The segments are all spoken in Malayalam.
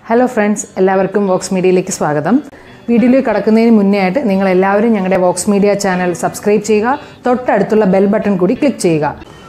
ഹലോ ഫ്രണ്ട്സ് എല്ലാവർക്കും വോക്സ് മീഡിയയിലേക്ക് സ്വാഗതം വീഡിയോയിലേക്ക് കടക്കുന്നതിന് മുന്നേ ആയിട്ട് നിങ്ങൾ എല്ലാവരും ഞങ്ങളുടെ വോക്സ് മീഡിയ ചാനൽ സബ്സ്ക്രൈബ് ചെയ്യുക തൊട്ടടുത്തുള്ള ബെൽ ബട്ടൺ കൂടി ക്ലിക്ക് ചെയ്യുക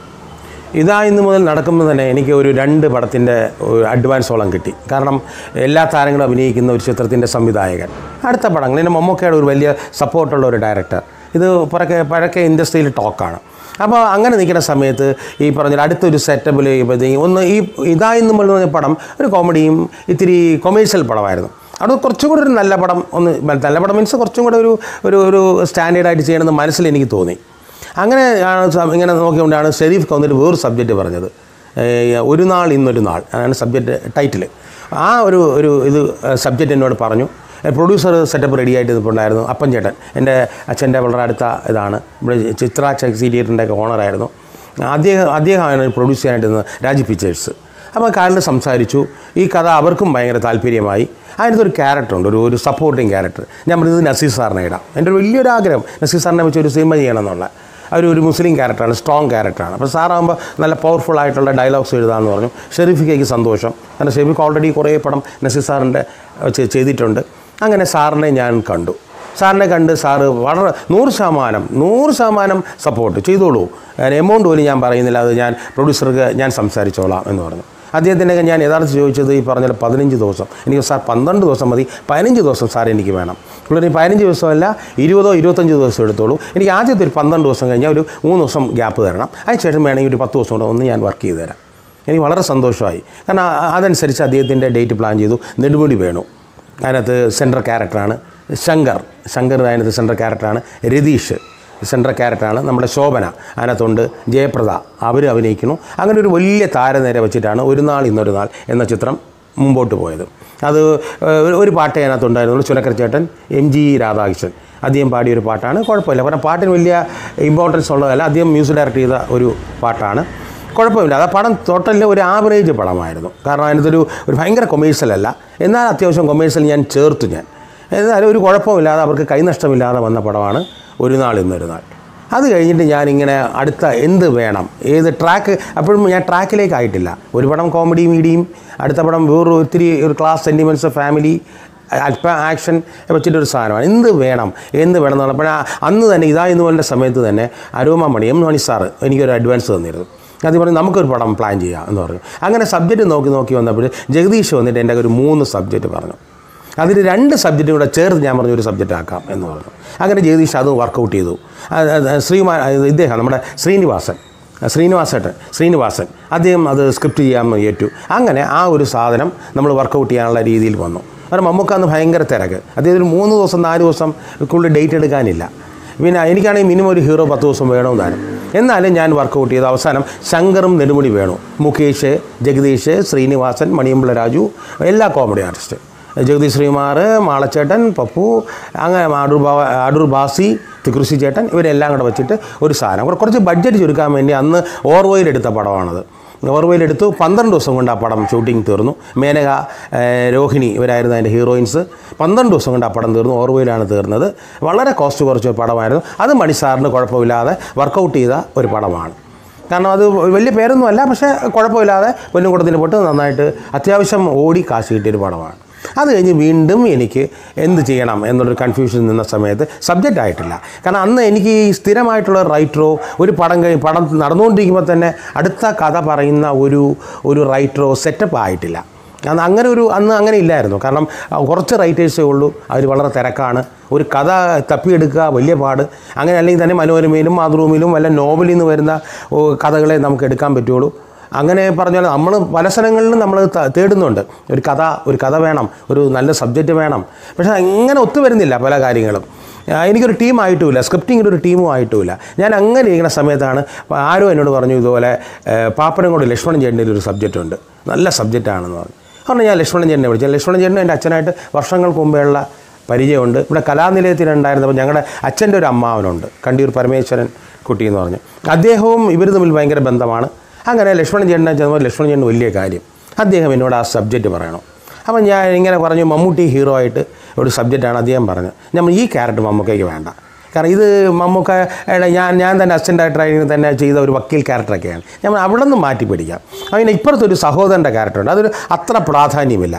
ഇതാ ഇന്ന് മുതൽ നടക്കുമ്പോൾ തന്നെ എനിക്ക് ഒരു രണ്ട് പടത്തിൻ്റെ അഡ്വാൻസോളം കിട്ടി കാരണം എല്ലാ താരങ്ങളും അഭിനയിക്കുന്ന ഒരു ചിത്രത്തിൻ്റെ സംവിധായകൻ അടുത്ത പടങ്ങൾ എൻ്റെ മമ്മൂക്കയുടെ ഒരു വലിയ സപ്പോർട്ടുള്ള ഒരു ഡയറക്ടർ ഇത് പഴക്കെ പഴക്കെ ഇൻഡസ്ട്രിയിൽ ടോക്കാണ് അപ്പോൾ അങ്ങനെ നിൽക്കുന്ന സമയത്ത് ഈ പറഞ്ഞ അടുത്തൊരു സെറ്റപ്പിൽ ചെയ്യുമ്പോഴത്തേക്കും ഒന്ന് ഈ ഇതാ ഇന്ന് മുതൽ എന്ന് പറഞ്ഞ പടം ഒരു കോമഡിയും ഇത്തിരി കൊമേഴ്ഷ്യൽ പടമായിരുന്നു അത് കുറച്ചും കൂടെ ഒരു നല്ല പടം ഒന്ന് നല്ല പടം മീൻസ് കുറച്ചും കൂടെ ഒരു ഒരു ഒരു സ്റ്റാൻഡേർഡായിട്ട് ചെയ്യണമെന്ന് മനസ്സിൽ എനിക്ക് തോന്നി അങ്ങനെ ആണ് സ- ഇങ്ങനെ നോക്കിക്കൊണ്ടാണ് ഷെരീഫ് വന്നിട്ട് വേറൊരു സബ്ജക്റ്റ് പറഞ്ഞത് ഏഹ് ഒരു നാൾ ഇന്നൊരു നാൾ അതാണ് സബ്ജക്റ്റ് ടൈറ്റിൽ ആ ഒരു ഒരു ഇത് സബ്ജക്റ്റ് എന്നോട് പറഞ്ഞു പ്രൊഡ്യൂസർ സെറ്റപ്പ് റെഡി ആയിട്ട് നിൽപ്പുണ്ടായിരുന്നു അപ്പൻ ചേട്ടൻ എൻ്റെ അച്ഛൻ്റെ വളരെ അടുത്ത ഇതാണ് ഇവിടെ ചിത്ര ചെക്സി തിയേറ്ററിൻ്റെ ഒക്കെ ഓണറായിരുന്നു അദ്ദേഹം അദ്ദേഹമാണ് പ്രൊഡ്യൂസ് ചെയ്യാനായിട്ട് നിന്നത് രാജി പിക്ചേഴ്സ് അപ്പോൾ കാലിൽ സംസാരിച്ചു ഈ കഥ അവർക്കും ഭയങ്കര താല്പര്യമായി അതിനകത്തൊരു ക്യാരക്ടറുണ്ട് ഒരു ഒരു സപ്പോർട്ടിങ് ക്യാരക്ടർ ഞാൻ പറഞ്ഞത് നസീർ സാറിനെ ഇടാം എൻ്റെ ഒരു വലിയൊരു ആഗ്രഹം നസീർ സാറിനെ വെച്ച് ഒരു സിനിമ ചെയ്യണം എന്നുള്ള അവർ ഒരു മുസ്ലിം ക്യാരക്ടറാണ് സ്ട്രോങ് ക്യാരക്ടറാണ് അപ്പോൾ സാറാകുമ്പോൾ നല്ല പവർഫുൾ ആയിട്ടുള്ള ഡയലോഗ്സ് എഴുതാമെന്ന് പറഞ്ഞു ഷെരീഫിക്ക് സന്തോഷം കാരണം ഷെരീഫ് ഓൾറെഡി കുറേ പടം നസീർ സാറിൻ്റെ വെച്ച് ചെയ്തിട്ടുണ്ട് അങ്ങനെ സാറിനെ ഞാൻ കണ്ടു സാറിനെ കണ്ട് സാറ് വളരെ നൂറ് ശതമാനം നൂറ് ശതമാനം സപ്പോർട്ട് ചെയ്തോളൂ എമൗണ്ട് പോലും ഞാൻ പറയുന്നില്ല അത് ഞാൻ പ്രൊഡ്യൂസർക്ക് ഞാൻ സംസാരിച്ചോളാം എന്ന് പറഞ്ഞു അദ്ദേഹത്തിനൊക്കെ ഞാൻ യഥാർത്ഥം ചോദിച്ചത് ഈ പറഞ്ഞ പോലെ പതിനഞ്ച് ദിവസം എനിക്ക് സാർ പന്ത്രണ്ട് ദിവസം മതി പതിനഞ്ച് ദിവസം സാർ എനിക്ക് വേണം പുള്ളി പതിനഞ്ച് ദിവസമല്ല ഇരുപതോ ഇരുപത്തഞ്ച് ദിവസം എടുത്തോളൂ എനിക്ക് ആദ്യത്തെ ഒരു പന്ത്രണ്ട് ദിവസം കഴിഞ്ഞാൽ ഒരു മൂന്ന് ദിവസം ഗ്യാപ്പ് തരണം അതിനുശേഷം വേണമെങ്കിൽ ഒരു പത്ത് ദിവസം കൂടെ ഒന്ന് ഞാൻ വർക്ക് ചെയ്ത് തരാം എനിക്ക് വളരെ സന്തോഷമായി കാരണം ആ- അതനുസരിച്ച് അദ്ദേഹത്തിൻ്റെ ഡേറ്റ് പ്ലാൻ ചെയ്തു നെടുമുടി വേണു അതിനകത്ത് സെൻട്രൽ ക്യാരക്ടറാണ് ശങ്കർ ശങ്കർ അതിനകത്ത് സെൻട്രൽ ക്യാരക്ടറാണ് രതീഷ് സെൻട്രൽ ക്യാരക്ടറാണ് നമ്മുടെ ശോഭന അതിനകത്തുണ്ട് ജയപ്രദ അവർ അഭിനയിക്കുന്നു അങ്ങനെ ഒരു വലിയ താരനിര വെച്ചിട്ടാണ് ഒരു നാൾ ഇന്നൊരു നാൾ എന്ന ചിത്രം മുമ്പോട്ട് പോയത് അത് ഏഹ്, ഒരു പാട്ടേ അതിനകത്തുണ്ടായിരുന്നുള്ളൂ ചുനക്കര ചേട്ടൻ എം ജി രാധാകൃഷ്ണൻ അദ്ദേഹം പാടിയ ഒരു പാട്ടാണ് കുഴപ്പമില്ല കാരണം പാട്ടിന് വലിയ ഇമ്പോർട്ടൻസ് ഉള്ളതല്ല അദ്ദേഹം മ്യൂസിക് ഡയറക്റ്റ് ചെയ്ത ഒരു പാട്ടാണ് കുഴപ്പമില്ല അത് ആ പടം ടോട്ടലിൽ ഒരു ആവറേജ് പടമായിരുന്നു കാരണം അതിനകത്തൊരു ഒരു ഭയങ്കര കൊമേഴ്ഷ്യൽ അല്ല എന്നാൽ അത്യാവശ്യം കൊമേഴ്ഷ്യൽ ഞാൻ ചേർത്തു ഞാൻ എന്നാലും ഒരു കുഴപ്പമില്ലാതെ അവർക്ക് കൈനഷ്ടമില്ലാതെ വന്ന പടമാണ് ഒരു നാൾ ഇന്നൊരു നാൾ അത് കഴിഞ്ഞിട്ട് ഞാനിങ്ങനെ അടുത്ത എന്ത് വേണം ഏത് ട്രാക്ക് അപ്പോഴും ഞാൻ ട്രാക്കിലേക്ക് ആയിട്ടില്ല ഒരു പടം കോമഡി മീഡിയം അടുത്ത പടം വേറൊരു ഒത്തിരി ഒരു ക്ലാസ് സെൻറ്റിമെൻറ്റ്സ് ഫാമിലി അല്പ ആക്ഷൻ വെച്ചിട്ടൊരു സാധനമാണ് എന്ത് വേണം എന്ത് വേണം എന്ന് പറഞ്ഞപ്പോൾ അന്ന് തന്നെ ഇതാ എന്ന് പറഞ്ഞ സമയത്ത് തന്നെ അരോമ മണി എം മണി സാറ് എനിക്കൊരു അഡ്വാൻസ് തന്നിരുന്നു അത് പറഞ്ഞു നമുക്കൊരു പടം പ്ലാൻ ചെയ്യാം എന്ന് പറഞ്ഞു അങ്ങനെ സബ്ജക്റ്റ് നോക്കി നോക്കി വന്നപ്പോൾ ജഗദീഷ് വന്നിട്ട് എൻ്റെ ഒരു മൂന്ന് സബ്ജക്റ്റ് പറഞ്ഞു അതിൽ രണ്ട് സബ്ജക്റ്റും കൂടെ ചേർത്ത് ഞാൻ പറഞ്ഞു ഒരു സബ്ജക്റ്റ് ആക്കാം എന്ന് പറഞ്ഞു അങ്ങനെ ജഗദീഷ് അത് വർക്കൗട്ട് ചെയ്തു അത് അത് ശ്രീമാൻ അത് ഇദ്ദേഹം നമ്മുടെ ശ്രീനിവാസൻ ശ്രീനിവാസേട്ടൻ ശ്രീനിവാസൻ അദ്ദേഹം അത് സ്ക്രിപ്റ്റ് ചെയ്യാമെന്ന് ഏറ്റു അങ്ങനെ ആ ഒരു സാധനം നമ്മൾ വർക്കൗട്ട് ചെയ്യാനുള്ള രീതിയിൽ വന്നു കാരണം മമ്മൂക്ക അന്ന് ഭയങ്കര തിരക്ക് അദ്ദേഹം ഒരു മൂന്ന് ദിവസം നാല് ദിവസം കൂടുതൽ ഡേറ്റ് എടുക്കാനില്ല പിന്നെ എനിക്കാണെങ്കിൽ മിനിമം ഒരു ഹീറോ പത്ത് ദിവസം വേണമെന്നാണ് എന്നാലും ഞാൻ വർക്കൗട്ട് ചെയ്ത് അവസാനം ശങ്കറും നെടുമുടി വേണു മുകേഷ് ജഗദീഷ് ശ്രീനിവാസൻ മണിയമ്പിള്ള രാജു എല്ലാ കോമഡി ആർട്ടിസ്റ്റ് ജഗദീഷ് ശ്രീമാർ മാളച്ചേട്ടൻ പപ്പു അങ്ങനെ അടൂർ ബാ അടൂർ ബാസി തിക്കുറിശി ചേട്ടൻ ഇവരെല്ലാം കൂടെ വെച്ചിട്ട് ഒരു സാധനം കൂടെ കുറച്ച് ബഡ്ജറ്റ് ചുരുക്കാൻ വേണ്ടി അന്ന് ഓർവയിലെടുത്ത പടമാണത് ഓർവയിലെടുത്തു പന്ത്രണ്ട് ദിവസം കൊണ്ട് ആ പടം ഷൂട്ടിംഗ് തീർന്നു മേനക ഏഹ്, രോഹിണി ഇവരായിരുന്നു അതിൻ്റെ ഹീറോയിൻസ് പന്ത്രണ്ട് ദിവസം കൊണ്ട് ആ പടം തീർന്നു ഓർവയിലാണ് തീർന്നത് വളരെ കോസ്റ്റ് കുറച്ച ഒരു പടമായിരുന്നു അത് മണി സാറിന് കുഴപ്പമില്ലാതെ വർക്കൗട്ട് ചെയ്ത ഒരു പടമാണ് കാരണം അത് വലിയ പേരൊന്നും അല്ല പക്ഷേ കുഴപ്പമില്ലാതെ പൊന്നുകൂടത്തിന് പോട്ട് നന്നായിട്ട് അത്യാവശ്യം ഓടി കാശ് കിട്ടിയൊരു പടമാണ് അത് കഴിഞ്ഞ് വീണ്ടും എനിക്ക് എന്ത് ചെയ്യണം എന്നുള്ളൊരു കൺഫ്യൂഷൻ നിന്ന സമയത്ത് സബ്ജക്റ്റ് ആയിട്ടില്ല കാരണം അന്ന് എനിക്ക് ഈ സ്ഥിരമായിട്ടുള്ള റൈറ്ററോ ഒരു പടം കഴി പടം നടന്നുകൊണ്ടിരിക്കുമ്പോൾ തന്നെ അടുത്ത കഥ പറയുന്ന ഒരു ഒരു റൈറ്ററോ സെറ്റപ്പ് ആയിട്ടില്ല അന്ന് അങ്ങനെ ഒരു അന്ന് അങ്ങനെ ഇല്ലായിരുന്നു കാരണം അഹ് കുറച്ച് റൈറ്റേഴ്സേ ഉള്ളൂ അവർ വളരെ തിരക്കാണ് ഒരു കഥ തപ്പിയെടുക്കുക വലിയ പാട് അങ്ങനെ അല്ലെങ്കിൽ തന്നെ മനോരമയിലും മാതൃഭൂമിയിലും വല്ല നോവലിൽ നിന്ന് വരുന്ന ഓ, കഥകളെ നമുക്ക് എടുക്കാൻ പറ്റുള്ളൂ അങ്ങനെ പറഞ്ഞാൽ നമ്മൾ പല സ്ഥലങ്ങളിലും നമ്മൾ ത- തേടുന്നുണ്ട് ഒരു കഥ ഒരു കഥ വേണം ഒരു നല്ല സബ്ജക്റ്റ് വേണം പക്ഷേ അങ്ങനെ ഒത്തുവരുന്നില്ല പല കാര്യങ്ങളും ആ, എനിക്കൊരു ടീം ആയിട്ടുമില്ല സ്ക്രിപ്റ്റിങ്ങിൻ്റെ ഒരു ടീമും ആയിട്ടുമില്ല ഞാൻ അങ്ങനെ ഇരിക്കുന്ന സമയത്താണ് ആരോ എന്നോട് പറഞ്ഞു ഇതുപോലെ ഏഹ്, പാപ്പനംകോട് ലക്ഷ്മണൻ ചേട്ടൻ്റെ ഒരു സബ്ജക്റ്റ് ഉണ്ട് നല്ല സബ്ജക്റ്റാണെന്ന് പറഞ്ഞു കാരണം ഞാൻ ലക്ഷ്മണൻ ചേട്ടനെ വിളിച്ചു ലക്ഷ്മണൻ ചേട്ടൻ എൻ്റെ അച്ഛനായിട്ട് വർഷങ്ങൾക്ക് മുമ്പേയുള്ള പരിചയമുണ്ട് ഇവിടെ കലാനിലയത്തിലുണ്ടായിരുന്നപ്പോൾ ഞങ്ങളുടെ അച്ഛൻ്റെ ഒരു അമ്മാവനുണ്ട് കണ്ടിയൂർ പരമേശ്വരൻ കുട്ടി എന്ന് പറഞ്ഞു അദ്ദേഹവും ഇവർ തമ്മിൽ ഭയങ്കര ബന്ധമാണ് അങ്ങനെ ലക്ഷ്മണൻ ചേട്ടനെ ചെന്നപ്പോൾ ലക്ഷ്മണൻ ചേട്ടൻ വലിയ കാര്യം അദ്ദേഹം എന്നോട് ആ സബ്ജക്റ്റ് പറയണം അപ്പം ഞാൻ ഇങ്ങനെ പറഞ്ഞു മമ്മൂട്ടി ഹീറോ ആയിട്ട് ഒരു സബ്ജക്റ്റാണ് അദ്ദേഹം പറഞ്ഞത് ഞാൻ ഈ ക്യാരക്ടർ മമ്മൂക്കയ്ക്ക് വേണ്ട കാരണം ഇത് മമ്മൂക്കയുടെ ഞാൻ ഞാൻ തന്നെ അസിസ്റ്റൻ്റ് ഡയറക്ടറായി തന്നെ ചെയ്ത ഒരു വക്കീൽ ക്യാരക്ടറൊക്കെയാണ് ഞാൻ അവിടെ നിന്ന് മാറ്റി പിടിക്കാം അതിന് ഇപ്പുറത്തൊരു സഹോദരൻ്റെ ക്യാരക്ടറുണ്ട് അതൊരു അത്ര പ്രാധാന്യമില്ല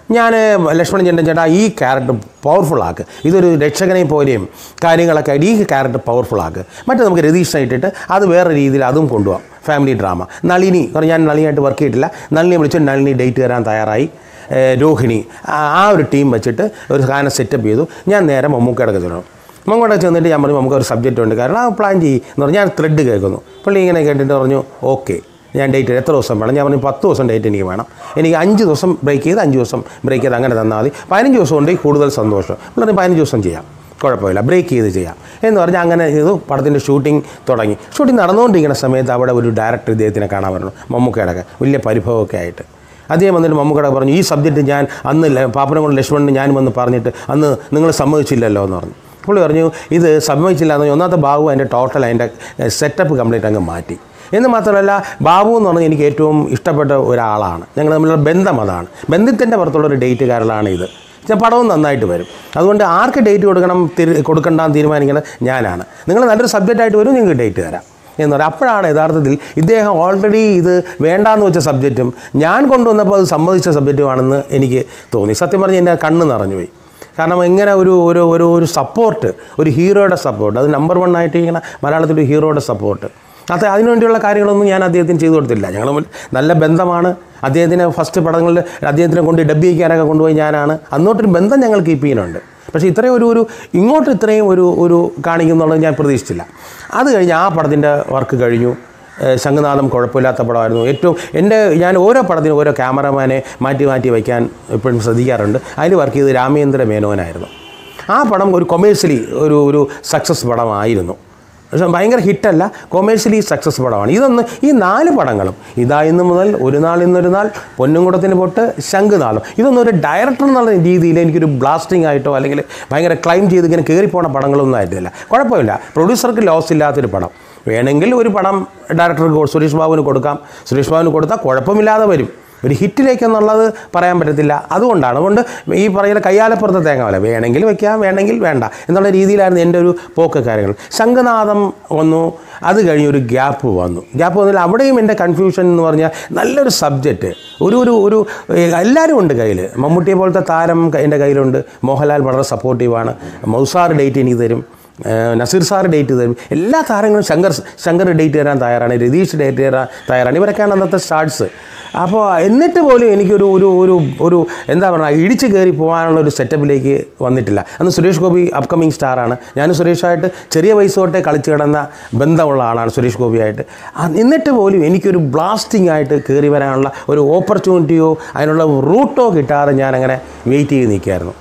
ഞാൻ ലക്ഷ്മണൻ ചേട്ടൻ ചേട്ടാ ഈ ക്യാരക്ടർ പവർഫുൾ ആക്ക് ഇതൊരു രക്ഷകനെ പോലെയും കാര്യങ്ങളൊക്കെ ആയിട്ട് ഈ ക്യാരക്ടർ പവർഫുൾ ആക്ക് മറ്റേ നമുക്ക് രതീഷിനെ ഇട്ടിട്ട് അത് വേറെ രീതിയിൽ അതും കൊണ്ടുപോകാം ഫാമിലി ഡ്രാമ നളിനി കാരണം ഞാൻ നളിനിയായിട്ട് വർക്ക് ചെയ്തിട്ടില്ല നളിനിയെ വിളിച്ച് നളിനി ഡേറ്റ് തരാൻ തയ്യാറായി ഏഹ് രോഹിണി ആ ആ ഒരു ടീം വെച്ചിട്ട് ഒരു സാധനം സെറ്റപ്പ് ചെയ്തു ഞാൻ നേരെ മമ്മൂക്കയുടെ ചെല്ലണം മമ്മൂടെ ചെന്നിട്ട് ഞാൻ പറഞ്ഞു നമുക്ക് ഒരു സബ്ജക്റ്റ് ഉണ്ട് കാരണം ആ പ്ലാൻ ചെയ്യും എന്ന് പറഞ്ഞാൽ ഞാൻ ത്രെഡ് കേൾക്കുന്നു പുള്ളി ഇങ്ങനെ കേട്ടിട്ട് പറഞ്ഞു ഓക്കെ ഞാൻ ഡേറ്റ് എത്ര ദിവസം വേണം ഞാൻ പറഞ്ഞു പത്ത് ദിവസം ഡേറ്റ് എനിക്ക് വേണം എനിക്ക് അഞ്ച് ദിവസം ബ്രേക്ക് ചെയ്ത് അഞ്ച് ദിവസം ബ്രേക്ക് ചെയ്ത് അങ്ങനെ തന്നാൽ മതി പതിനഞ്ച് ദിവസം ഉണ്ടെങ്കിൽ കൂടുതൽ സന്തോഷം പുള്ളി പതിനഞ്ച് ദിവസം ചെയ്യാം കുഴപ്പമില്ല ബ്രേക്ക് ചെയ്ത് ചെയ്യാം എന്ന് പറഞ്ഞാൽ അങ്ങനെ ചെയ്തു പടത്തിൻ്റെ ഷൂട്ടിംഗ് തുടങ്ങി ഷൂട്ടിംഗ് നടന്നുകൊണ്ടിരിക്കുന്ന സമയത്ത് അവിടെ ഒരു ഡയറക്ടർ ഇദ്ദേഹത്തിനെ കാണാൻ പറഞ്ഞു മമ്മൂക്കയുടെ വലിയ പരിഭവമൊക്കെ ആയിട്ട് അദ്ദേഹം വന്നിട്ട് മമ്മൂക്കട പറഞ്ഞു ഈ സബ്ജക്റ്റ് ഞാൻ അന്ന് ല- പാപ്പനംകൊണ്ട് ലക്ഷ്മണന് ഞാൻ വന്ന് പറഞ്ഞിട്ട് അന്ന് നിങ്ങൾ സമ്മതിച്ചില്ലല്ലോ എന്ന് പറഞ്ഞു പുള്ളി പറഞ്ഞു ഇത് സമ്മതിച്ചില്ല എന്ന് പറഞ്ഞു. ഒന്നാമത്തെ ബാബു അതിൻ്റെ ടോട്ടൽ അതിൻ്റെ സെറ്റപ്പ് കംപ്ലീറ്റ് അങ്ങ് മാറ്റി എന്ന് മാത്രമല്ല ബാബു എന്ന് പറഞ്ഞാൽ എനിക്ക് ഏറ്റവും ഇഷ്ടപ്പെട്ട ഒരാളാണ് ഞങ്ങൾ തമ്മിലുള്ള ബന്ധം അതാണ് ബന്ധത്തിൻ്റെ പുറത്തുള്ള ഒരു ഡേറ്റ് കാരലാണ് ഇത് പക്ഷേ പടവും നന്നായിട്ട് വരും അതുകൊണ്ട് ആർക്ക് ഡേറ്റ് കൊടുക്കണം തിരി കൊടുക്കണ്ടെന്ന് തീരുമാനിക്കുന്നത് ഞാനാണ് നിങ്ങൾ നല്ലൊരു സബ്ജക്റ്റായിട്ട് വരും നിങ്ങൾക്ക് ഡേറ്റ് തരാം എന്ന് പറയും അപ്പോഴാണ് യഥാർത്ഥത്തിൽ ഇദ്ദേഹം ഓൾറെഡി ഇത് വേണ്ടാന്ന് വെച്ച സബ്ജക്റ്റും ഞാൻ കൊണ്ടുവന്നപ്പോൾ അത് സമ്മതിച്ച സബ്ജക്റ്റുമാണെന്ന് എനിക്ക് തോന്നി സത്യം പറഞ്ഞ് എൻ്റെ കണ്ണ് നിറഞ്ഞുപോയി കാരണം ഇങ്ങനെ ഒരു ഒരു ഒരു ഒരു സപ്പോർട്ട് ഒരു ഹീറോയുടെ സപ്പോർട്ട് അത് നമ്പർ വൺ ആയിട്ട് ഇങ്ങനെ മലയാളത്തിൽ ഒരു ഹീറോയുടെ സപ്പോർട്ട് അത് അതിനുവേണ്ടിയുള്ള കാര്യങ്ങളൊന്നും ഞാൻ അദ്ദേഹത്തിന് ചെയ്തു കൊടുത്തില്ല ഞങ്ങൾ തമ്മിൽ നല്ല ബന്ധമാണ് അദ്ദേഹത്തിന് ഫസ്റ്റ് പടങ്ങളിൽ അദ്ദേഹത്തിനെ കൊണ്ട് ഡബ് ചെയ്യിക്കാനൊക്കെ കൊണ്ടുപോയി ഞാനാണ് അന്നോട്ടൊരു ബന്ധം ഞങ്ങൾ കീപ്പ് ചെയ്യുന്നുണ്ട് പക്ഷേ ഇത്രയും ഒരു ഒരു ഇങ്ങോട്ട് ഇത്രയും ഒരു ഒരു കാണിക്കുന്നുള്ളത് ഞാൻ പ്രതീക്ഷിച്ചില്ല അത് കഴിഞ്ഞ് ആ പടത്തിൻ്റെ വർക്ക് കഴിഞ്ഞു ഏഹ് ശംഖുനാഥം കുഴപ്പമില്ലാത്ത പടമായിരുന്നു ഏറ്റവും എൻ്റെ ഞാൻ ഓരോ പടത്തിനും ഓരോ ക്യാമറമാനെ മാറ്റി മാറ്റി വയ്ക്കാൻ എപ്പോഴും ശ്രദ്ധിക്കാറുണ്ട് അതിൽ വർക്ക് ചെയ്ത് രാമേന്ദ്ര മേനോനായിരുന്നു ആ പടം ഒരു കൊമേഴ്സ്യലി ഒരു ഒരു സക്സസ് പടമായിരുന്നു പക്ഷേ ഭയങ്കര ഹിറ്റല്ല കൊമേഴ്സ്യലി സക്സസ് പടമാണ് ഇതൊന്ന് ഈ നാല് പടങ്ങളും ഇതാ ഇന്ന് മുതൽ ഒരു നാൾ ഇന്നൊരു നാൾ പൊന്നുംകുടത്തിന് പൊട്ട് ശംഖുനാഥം ഇതൊന്നും ഒരു ഡയറക്ടർ എന്നുള്ള രീതിയിൽ എനിക്കൊരു ബ്ലാസ്റ്റിംഗ് ആയിട്ടോ അല്ലെങ്കിൽ ഭയങ്കര ക്ലൈം ചെയ്ത് ഇങ്ങനെ കയറിപ്പോണ പടങ്ങളൊന്നും ആയിട്ടില്ല കുഴപ്പമില്ല പ്രൊഡ്യൂസർക്ക് ലോസ് ഇല്ലാത്തൊരു പടം വേണമെങ്കിൽ ഒരു പടം ഡയറക്ടർക്ക് കൊ- സുരേഷ് ബാബുവിന് കൊടുക്കാം സുരേഷ് ബാബുവിന് കൊടുത്താൽ കുഴപ്പമില്ലാതെ വരും ഒരു ഹിറ്റിലേക്ക് എന്നുള്ളത് പറയാൻ പറ്റത്തില്ല അതുകൊണ്ടാണ് അതുകൊണ്ട് ഈ പറയുന്ന കയ്യാലപ്പുറത്തെ തേങ്ങ പോലെ വേണമെങ്കിൽ വെക്കാം വേണമെങ്കിൽ വേണ്ട എന്നുള്ള രീതിയിലായിരുന്നു എൻ്റെ ഒരു പോക്ക് കാര്യങ്ങൾ ശംഖനാഥം വന്നു അത് കഴിഞ്ഞ് ഒരു ഗ്യാപ്പ് വന്നു ഗ്യാപ്പ് വന്നില്ല അവിടെയും എൻ്റെ കൺഫ്യൂഷൻ എന്ന് പറഞ്ഞാൽ നല്ലൊരു സബ്ജക്റ്റ് ഒരു ഒരു ഒരു ഏ, എല്ലാവരും ഉണ്ട് കയ്യിൽ മമ്മൂട്ടിയെ പോലത്തെ താരം എൻ്റെ കയ്യിലുണ്ട് മോഹൻലാൽ വളരെ സപ്പോർട്ടീവാണ് മൗസാർ ഡേറ്റ് എനിക്ക് തരും ഏഹ് നസീർ സാർ ഡേറ്റ് തരും എല്ലാ താരങ്ങളും ശങ്കർ ശങ്കർ ഡേറ്റ് തരാൻ തയ്യാറാണ് രതീഷ് ഡേറ്റ് തരാൻ തയ്യാറാണ് ഇവരൊക്കെയാണ് അന്നത്തെ സ്റ്റാർട്സ് അപ്പോൾ എന്നിട്ട് പോലും എനിക്കൊരു ഒരു ഒരു ഒരു എന്താ പറയുക ഇടിച്ച് കയറി പോകാനുള്ള ഒരു സെറ്റപ്പിലേക്ക് വന്നിട്ടില്ല അന്ന് സുരേഷ് ഗോപി അപ്കമിങ് സ്റ്റാറാണ് ഞാൻ സുരേഷായിട്ട് ചെറിയ വയസ്സ് തൊട്ടേ കളിച്ച് കിടന്ന ബന്ധമുള്ള ആളാണ് സുരേഷ് ഗോപിയായിട്ട് ആ, എന്നിട്ട് പോലും എനിക്കൊരു ബ്ലാസ്റ്റിംഗ് ആയിട്ട് കയറി വരാനുള്ള ഒരു ഓപ്പർച്യൂണിറ്റിയോ അതിനുള്ള റൂട്ടോ കിട്ടാതെ ഞാനങ്ങനെ വെയിറ്റ് ചെയ്ത് നിൽക്കുകയായിരുന്നു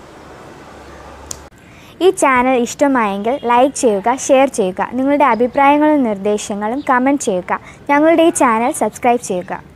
ഈ ചാനൽ ഇഷ്ടമായെങ്കിൽ ലൈക്ക് ചെയ്യുക ഷെയർ ചെയ്യുക നിങ്ങളുടെ അഭിപ്രായങ്ങളും നിർദ്ദേശങ്ങളും കമൻറ്റ് ചെയ്യുക ഞങ്ങളുടെ ഈ ചാനൽ സബ്സ്ക്രൈബ് ചെയ്യുക